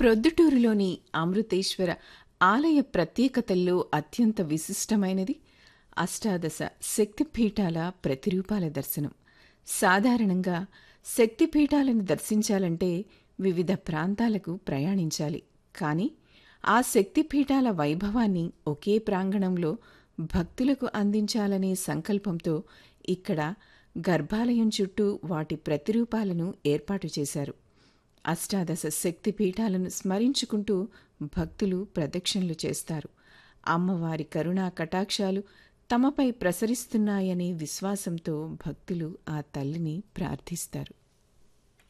ప్రొద్దుటూరులోని అమృతేశ్వర ఆలయ ప్రత్యేకతల్లో అత్యంత విశిష్టమైనది అష్టాదశ శక్తిపీఠాల ప్రతిరూపాల దర్శనం సాధారణంగా శక్తిపీఠాలను దర్శించాలంటే వివిధ ప్రాంతాలకు ప్రయాణించాలి కానీ ఆ శక్తిపీఠాల వైభవాన్ని ఒకే ప్రాంగణంలో భక్తులకు అందించాలనే సంకల్పంతో ఇక్కడ గర్భాలయం చుట్టూ వాటి ప్రతిరూపాలను ఏర్పాటు చేశారు అష్టాదశ శక్తిపీఠాలను స్మరించుకుంటూ భక్తులు ప్రదక్షిణలు చేస్తారు అమ్మవారి కరుణా కటాక్షాలు తమపై ప్రసరిస్తున్నాయనే విశ్వాసంతో భక్తులు ఆ తల్లిని ప్రార్థిస్తారు